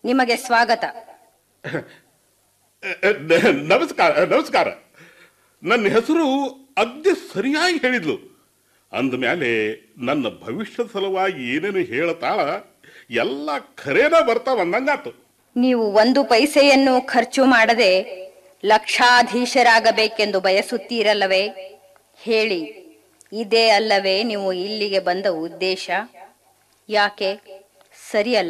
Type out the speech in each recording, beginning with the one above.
ನಿಮಗೆ ಸ್ವಾಗತ ನ- ನಮಸ್ಕಾರ ನಮಸ್ಕಾರ ನನ್ನ ಹೆಸರು ಅಗ್ದಿ ಸರಿಯಾಗಿ ಹೇಳಿದ್ಲು ಅಂದಮೇಲೆ ನನ್ನ ಭವಿಷ್ಯದ ಸಲುವಾಗಿ ಏನೇನು ಹೇಳ್ತಾಳ ಎಲ್ಲ ಖರೇನ ಬರ್ತಾವ ಅಂದಂಗಾತು ನೀವು ಒಂದು ಪೈಸೆಯನ್ನು ಖರ್ಚು ಮಾಡದೆ ಲಕ್ಷಾಧೀಶರಾಗಬೇಕೆಂದು ಬಯಸುತ್ತೀರಲ್ಲವೇ ಹೇಳಿ ಇದೇ ಅಲ್ಲವೇ ನೀವು ಇಲ್ಲಿಗೆ ಬಂದ ಉದ್ದೇಶ ಯಾಕೆ ಸರಿಯಲ್ಲ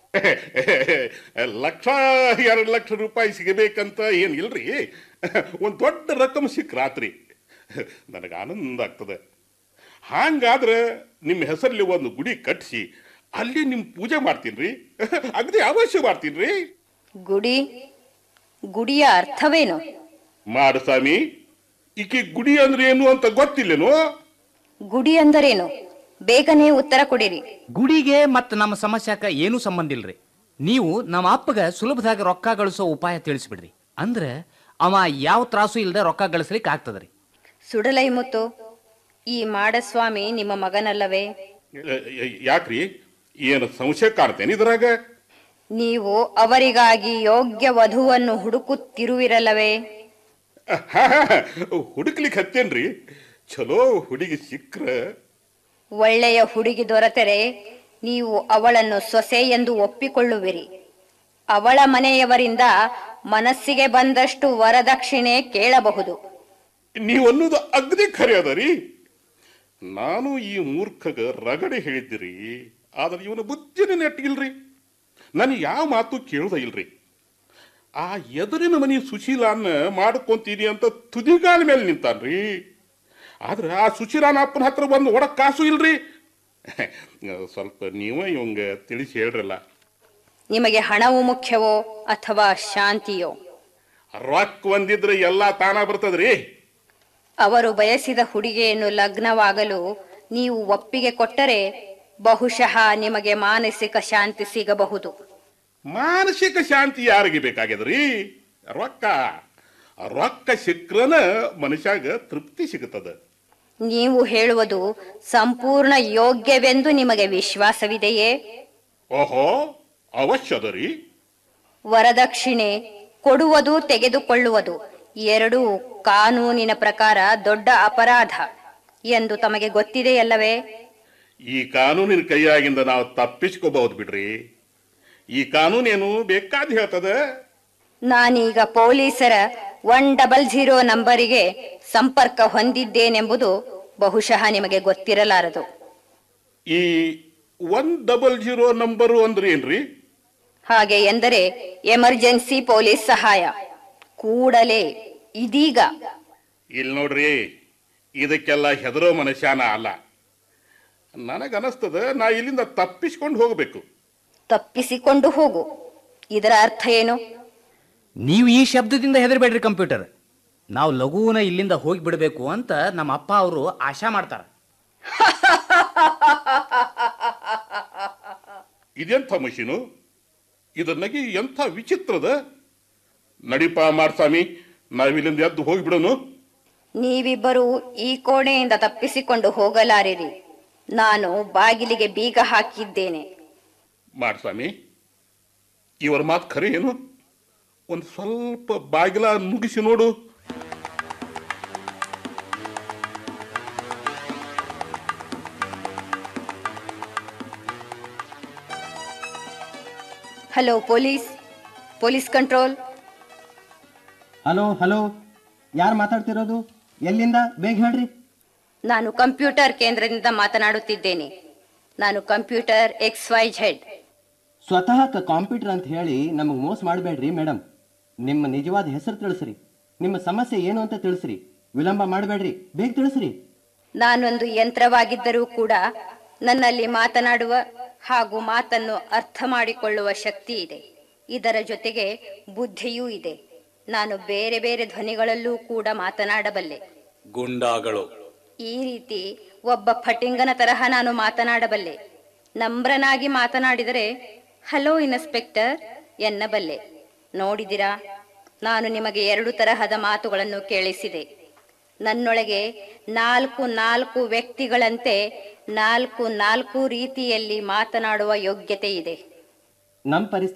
ಲಕ್ಷ ಎರಡು ಲಕ್ಷ ರೂಪಾಯಿ ಸಿಗಬೇಕಂತ ಏನ್ ಇಲ್ರಿ ಒಂದು ದೊಡ್ಡ ರಕಮ್ ಸಿಕ್ ರಾತ್ರಿ ನನಗೆ ಆನಂದ ಆಗ್ತದೆ ಹಾಂಗಾದ್ರೆ ನಿಮ್ಮ ಹೆಸರಲ್ಲಿ ಒಂದು ಗುಡಿ ಕಟ್ಟಿಸಿ ಅಲ್ಲಿ ನಿಮ್ಮ ಪೂಜೆ ಮಾಡ್ತೀನಿ ಅಗದಿ ಅವಶ್ಯ ಮಾಡ್ತೀನಿ ಗುಡಿ ಗುಡಿಯ ಅರ್ಥವೇನು ಮಾಡು ಸ್ವಾಮಿ ಈಕೆ ಗುಡಿ ಅಂದ್ರೆ ಏನು ಅಂತ ಗೊತ್ತಿಲ್ಲೇನು ಗುಡಿ ಅಂದರೇನು ಬೇಗನೆ ಉತ್ತರ ಕೊಡಿರಿ ಗುಡಿಗೆ ಮತ್ತು ನಮ್ಮ ಸಮಸ್ಯಾಕ ಏನೂ ಸಂಬಂಧ ಇಲ್ರಿ ನೀವು ನಮ್ಮ ಅಪ್ಪಗ ಸುಲಭದಾಗ ರೊಕ್ಕ ಗಳಿಸೋ ಉಪಾಯ ತಿಳಿಸ್ಬಿಡ್ರಿ ಅಂದ್ರೆ ಅವ ಯಾವ ತ್ರಾಸು ಇಲ್ಲದೆ ರೊಕ್ಕ ಗಳಿಸ್ಲಿಕ್ಕೆ ಆಗ್ತದ್ರಿ ಸುಡಲೈ ಮುತ್ತು ಈ ಮಾಡಸ್ವಾಮಿ ನಿಮ್ಮ ಮಗನಲ್ಲವೇ ಯಾಕ್ರಿ ಏನು ಸಂಶಯ ಕಾಣ್ತೇನೆ ಇದ್ರಾಗ ನೀವು ಅವರಿಗಾಗಿ ಯೋಗ್ಯ ವಧುವನ್ನು ಹುಡುಕುತ್ತಿರುವಿರಲ್ಲವೇ ಹುಡುಕ್ಲಿಕ್ಕೆ ಹತ್ತೇನ್ರಿ ಚಲೋ ಹುಡುಗಿ ಸಿಕ್ಕ್ರ ಒಳ್ಳೆಯ ಹುಡುಗಿ ದೊರೆತರೆ ನೀವು ಅವಳನ್ನು ಸೊಸೆ ಎಂದು ಒಪ್ಪಿಕೊಳ್ಳುವಿರಿ ಅವಳ ಮನೆಯವರಿಂದ ಮನಸ್ಸಿಗೆ ಬಂದಷ್ಟು ವರದಕ್ಷಿಣೆ ಕೇಳಬಹುದು ನೀವು ಅನ್ನೋದು ಅಗದಿ ಖರೆ ಅದ ರೀ ನಾನು ಈ ಮೂರ್ಖಗ ರಗಡೆ ಹೇಳಿದ್ದಿರಿ ಆದ್ರೆ ಇವನ ಬುದ್ಧಿನ ನೆಟ್ಟಿಗಿಲ್ರಿ ನನಗೆ ಯಾವ ಮಾತು ಕೇಳ್ದ ಇಲ್ರಿ ಆ ಎದುರಿನ ಮನಿ ಸುಶೀಲಾನ್ನ ಮಾಡ್ಕೊಂತೀನಿ ಅಂತ ತುದಿಗಾಲ ಮೇಲೆ ನಿಂತಾನ್ರಿ ಆದ್ರೆ ಆ ಸುಶೀಲಾನ ಅಪ್ಪನ ಹತ್ರ ಬಂದು ಒಡಕ್ ಕಾಸು ಇಲ್ರಿ ಸ್ವಲ್ಪ ನೀವೇ ಇವಂಗ ತಿಳಿಸಿ ಹೇಳ್ರಲ್ಲ ನಿಮಗೆ ಹಣವು ಮುಖ್ಯವೋ ಅಥವಾ ಶಾಂತಿಯೋ ರೊಕ್ಕ ಒಂದಿದ್ರೆ ಎಲ್ಲ ತಾನ ಬರ್ತದ್ರಿ ಅವರು ಬಯಸಿದ ಹುಡುಗಿಯನ್ನು ಲಗ್ನವಾಗಲು ನೀವು ಒಪ್ಪಿಗೆ ಕೊಟ್ಟರೆ ಬಹುಶಃ ನಿಮಗೆ ಮಾನಸಿಕ ಶಾಂತಿ ಸಿಗಬಹುದು ಮಾನಸಿಕ ಶಾಂತಿ ಯಾರಿಗೆ ಬೇಕಾಗ್ಯದ್ರಿ ರೊಕ್ಕ ರೊಕ್ಕ ಸಿಕ್ರನ ಮನುಷ್ಯಾಗ ತೃಪ್ತಿ ಸಿಗುತ್ತದ ನೀವು ಹೇಳುವುದು ಸಂಪೂರ್ಣ ಯೋಗ್ಯವೆಂದು ನಿಮಗೆ ವಿಶ್ವಾಸವಿದೆಯೇ ಓಹೋ ಅವಶ್ಯ ಅದ ರೀ ವರದಕ್ಷಿಣೆ ಕೊಡುವುದು ತೆಗೆದುಕೊಳ್ಳುವುದು ಎರಡೂ ಕಾನೂನಿನ ಪ್ರಕಾರ ದೊಡ್ಡ ಅಪರಾಧ ಎಂದು ತಮಗೆ ಗೊತ್ತಿದೆಯಲ್ಲವೇ ಈ ಕಾನೂನಿನ ಕೈಯಾಗಿಂದ ನಾವು ತಪ್ಪಿಸ್ಕೋಬಹುದು ಬಿಡ್ರಿ ಈ ಕಾನೂನೇನು ಬೇಕಾದ್ ಹೇಳ್ತದ ನಾನೀಗ ಪೊಲೀಸರ ಒನ್ ಡಬಲ್ ಜೀರೋ ನಂಬರಿಗೆ ಸಂಪರ್ಕ ಹೊಂದಿದ್ದೇನೆಂಬುದು ಬಹುಶಃ ನಿಮಗೆ ಗೊತ್ತಿರಲಾರದು ಈ ಒನ್ ಡಬಲ್ ಜೀರೋ ನಂಬರು ಅಂದ್ರೆ ಏನ್ರಿ ಹಾಗೆ ಎಂದರೆ ಎಮರ್ಜೆನ್ಸಿ ಪೊಲೀಸ್ ಸಹಾಯ ಕೂಡಲೇ ಇದೀಗ ಇಲ್ಲಿ ನೋಡ್ರಿ ಇದಕ್ಕೆಲ್ಲ ಹೆದರೋ ಮನುಷ್ಯನ ಅಲ್ಲ ನನಗನಸ್ತದ ನಾ ಇಲ್ಲಿಂದ ತಪ್ಪಿಸ್ಕೊಂಡು ಹೋಗ್ಬೇಕು ತಪ್ಪಿಸಿಕೊಂಡು ಹೋಗು ಇದರ ಅರ್ಥ ಏನು ನೀವು ಈ ಶಬ್ದದಿಂದ ಹೆದರ್ಬೇಡ್ರಿ ಕಂಪ್ಯೂಟರ್ ನಾವು ಲಘುವನ ಇಲ್ಲಿಂದ ಹೋಗಿ ಬಿಡಬೇಕು ಅಂತ ನಮ್ಮ ಅಪ್ಪ ಅವರು ಆಶಾ ಮಾಡ್ತಾರ ಇದೆಂಥ ಮಷೀನು ಇದನ್ನಗಿ ಎಂಥ ವಿಚಿತ್ರದ ನಡಿಪ ಮಾಡ್ಸಾಮಿ ನಾವಿಲ್ಲಿಂದ ಎದ್ದು ಹೋಗಿಬಿಡೋನು ನೀವಿಬ್ಬರು ಈ ಕೋಣೆಯಿಂದ ತಪ್ಪಿಸಿಕೊಂಡು ಹೋಗಲಾರಿರಿ ನಾನು ಬಾಗಿಲಿಗೆ ಬೀಗ ಹಾಕಿದ್ದೇನೆ ಮಾಡ್ಸಾಮಿ ಇವರ ಮಾತು ಖರೆ ಏನು ಒಂದು ಸ್ವಲ್ಪ ಬಾಗಿಲ ನುಗ್ಗಿಸಿ ನೋಡು hello police police control hello hello ಯಾರು ಮಾತಾಡ್ತಿರೋದು ಎಲ್ಲಿಂದ ಬೇಗ ಹೇಳ್ರಿ ನಾನು ಕಂಪ್ಯೂಟರ್ ಕೇಂದ್ರದಿಂದ ಮಾತನಾಡುತ್ತಿದ್ದೇನೆ ನಾನು ಕಂಪ್ಯೂಟರ್ ಎಕ್ಸ್ ವೈ ಝೆಡ್ ಸ್ವತಃ ಕ- ಕಾಂಪ್ಯೂಟರ್ ಅಂತ ಹೇಳಿ ನಮಗೆ ಮೋಸ ಮಾಡಬೇಡ್ರಿ ಮೇಡಮ್ ನಿಮ್ಮ ನಿಜವಾದ ಹೆಸರು ತಿಳಿಸ್ರಿ ನಿಮ್ಮ ಸಮಸ್ಯೆ ಏನು ಅಂತ ತಿಳಿಸ್ರಿ ವಿಳಂಬ ಮಾಡಬೇಡ್ರಿ ಬೇಗ ತಿಳಿಸ್ರಿ ನಾನೊಂದು ಯಂತ್ರವಾಗಿದ್ದರೂ ಕೂಡ ನನ್ನಲ್ಲಿ ಮಾತನಾಡುವ ಹಾಗೂ ಮಾತನ್ನು ಅರ್ಥ ಮಾಡಿಕೊಳ್ಳುವ ಶಕ್ತಿ ಇದೆ ಇದರ ಜೊತೆಗೆ ಬುದ್ಧಿಯೂ ಇದೆ ನಾನು ಬೇರೆ ಬೇರೆ ಧ್ವನಿಗಳಲ್ಲೂ ಕೂಡ ಮಾತನಾಡಬಲ್ಲೆ ಗುಂಡಾಗಳು ಈ ರೀತಿ ಒಬ್ಬ ಫಟಿಂಗನ ತರಹ ನಾನು ಮಾತನಾಡಬಲ್ಲೆ ನಮ್ರನಾಗಿ ಮಾತನಾಡಿದರೆ ಹಲೋ ಇನ್ಸ್ಪೆಕ್ಟರ್ ಎನ್ನಬಲ್ಲೆ ನೋಡಿದಿರಾ ನಾನು ನಿಮಗೆ ಎರಡು ತರಹದ ಮಾತುಗಳನ್ನು ಕೇಳಿಸಿದೆ ನನ್ನೊಳಗೆ ನಾಲ್ಕು ನಾಲ್ಕು ವ್ಯಕ್ತಿಗಳಂತೆ ನಾಲ್ಕು ನಾಲ್ಕು ರೀತಿಯಲ್ಲಿ ಮಾತನಾಡುವ ಯೋಗ್ಯತೆ ಇದೆ ನಮ್ಮ ಪರಿಸ್ಥಿತಿ